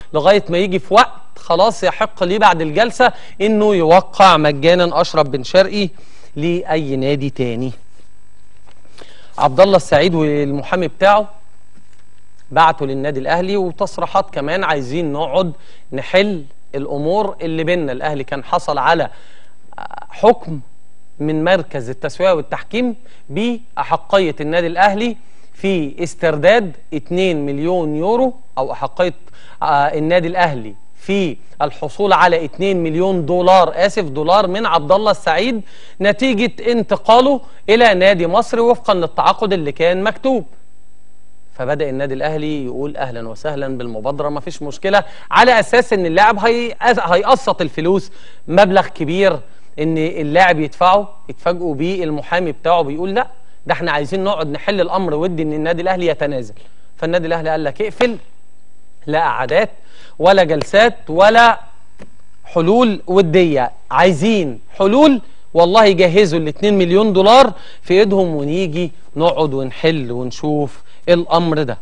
لغايه ما يجي في وقت خلاص يحق ليه بعد الجلسه انه يوقع مجانا اشرف بن شرقي لاي نادي تاني عبد الله السعيد والمحامي بتاعه بعتوا للنادي الاهلي وتصريحات كمان عايزين نقعد نحل الامور اللي بيننا الاهلي كان حصل على حكم من مركز التسويه والتحكيم باحقيه النادي الاهلي في استرداد 2 مليون يورو او احقيه آه، النادي الاهلي في الحصول على 2 مليون دولار اسف دولار من عبد الله السعيد نتيجه انتقاله الى نادي مصر وفقا للتعاقد اللي كان مكتوب فبدا النادي الاهلي يقول اهلا وسهلا بالمبادره ما فيش مشكله على اساس ان اللاعب هي هيقسط الفلوس مبلغ كبير ان اللاعب يدفعه يتفاجئوا بيه المحامي بتاعه بيقول لا ده احنا عايزين نقعد نحل الامر ودي ان النادي الاهلي يتنازل فالنادي الاهلي قال لك اقفل لا قعدات ولا جلسات ولا حلول وديه عايزين حلول والله يجهزوا ال 2 مليون دولار في ايدهم ونيجي نقعد ونحل ونشوف الامر ده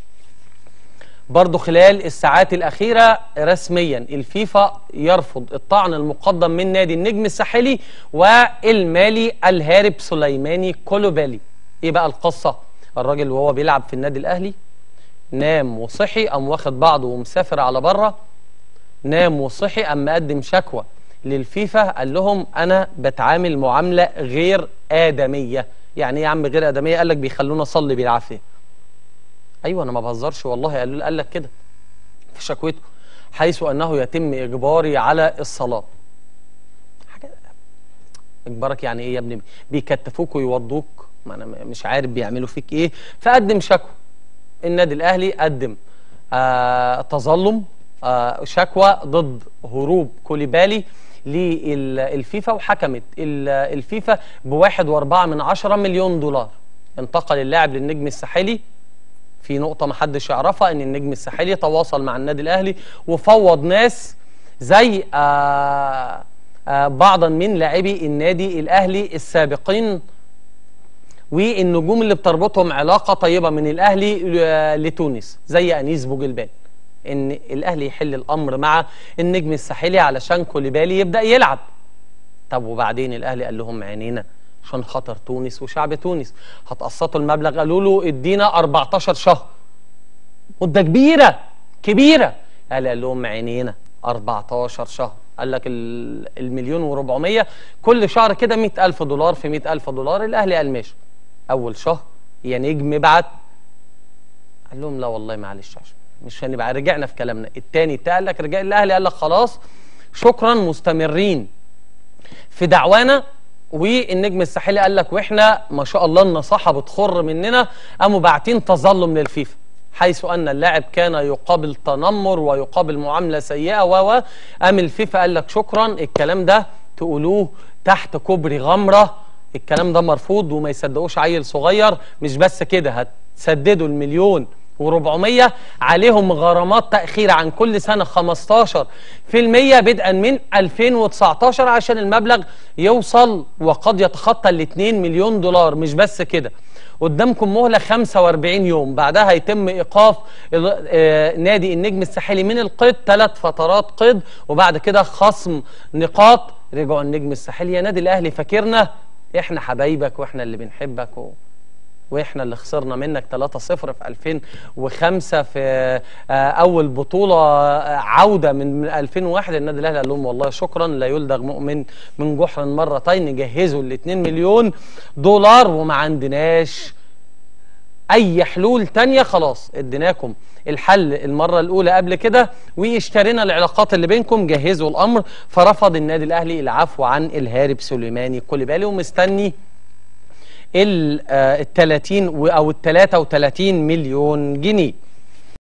برضو خلال الساعات الأخيرة رسميا الفيفا يرفض الطعن المقدم من نادي النجم الساحلي والمالي الهارب سليماني كولوبالي ايه بقى القصة الراجل وهو بيلعب في النادي الأهلي نام وصحي قام واخد بعضه ومسافر على بره نام وصحي قام مقدم شكوى للفيفا قال لهم انا بتعامل معامله غير ادميه يعني ايه يا عم غير ادميه قال لك بيخلونا اصلي بالعافيه ايوه انا ما بهزرش والله قال قال لك كده في شكوته حيث انه يتم اجباري على الصلاه حاجه اجبارك يعني ايه يا ابني بيكتفوك ويوضوك ما انا مش عارف بيعملوا فيك ايه فقدم شكوى النادي الاهلي قدم آه تظلم آه شكوى ضد هروب كوليبالي للفيفا وحكمت الفيفا بواحد واربعة من عشرة مليون دولار انتقل اللاعب للنجم الساحلي في نقطة ما حدش يعرفها ان النجم الساحلي تواصل مع النادي الاهلي وفوض ناس زي آآ آآ بعضا من لاعبي النادي الاهلي السابقين والنجوم اللي بتربطهم علاقة طيبة من الاهلي لتونس زي انيس بوجلبان ان الاهلي يحل الامر مع النجم الساحلي علشان كوليبالي يبدا يلعب طب وبعدين الاهلي قال لهم عينينا عشان خاطر تونس وشعب تونس هتقسطوا المبلغ قالوا له ادينا 14 شهر مده كبيره كبيره قال قال لهم عينينا 14 شهر قال لك المليون و400 كل شهر كده 100000 دولار في 100000 دولار الاهلي قال ماشي اول شهر يا نجم بعت قال لهم لا والله معلش عشان مش هنبقى رجعنا في كلامنا التاني قال لك رجع الاهلي قال لك خلاص شكرا مستمرين في دعوانا والنجم الساحلي قال لك واحنا ما شاء الله النصاحه بتخر مننا قاموا باعتين تظلم للفيفا حيث ان اللاعب كان يقابل تنمر ويقابل معامله سيئه و قام الفيفا قال لك شكرا الكلام ده تقولوه تحت كوبري غمره الكلام ده مرفوض وما يصدقوش عيل صغير مش بس كده هتسددوا المليون و400 عليهم غرامات تأخير عن كل سنة 15% بدءا من 2019 عشان المبلغ يوصل وقد يتخطى ال 2 مليون دولار مش بس كده قدامكم مهلة 45 يوم بعدها يتم إيقاف نادي النجم الساحلي من القيد ثلاث فترات قيد وبعد كده خصم نقاط رجعوا النجم الساحلي يا نادي الأهلي فاكرنا احنا حبايبك واحنا اللي بنحبك و... واحنا اللي خسرنا منك 3-0 في 2005 في اول بطوله عوده من 2001 النادي الاهلي قال لهم والله شكرا لا يلدغ مؤمن من جحر مرتين جهزوا ال 2 مليون دولار وما عندناش اي حلول تانية خلاص اديناكم الحل المرة الأولى قبل كده واشترينا العلاقات اللي بينكم جهزوا الأمر فرفض النادي الأهلي العفو عن الهارب سليماني كوليبالي ومستني ال 30 او ال 33 مليون جنيه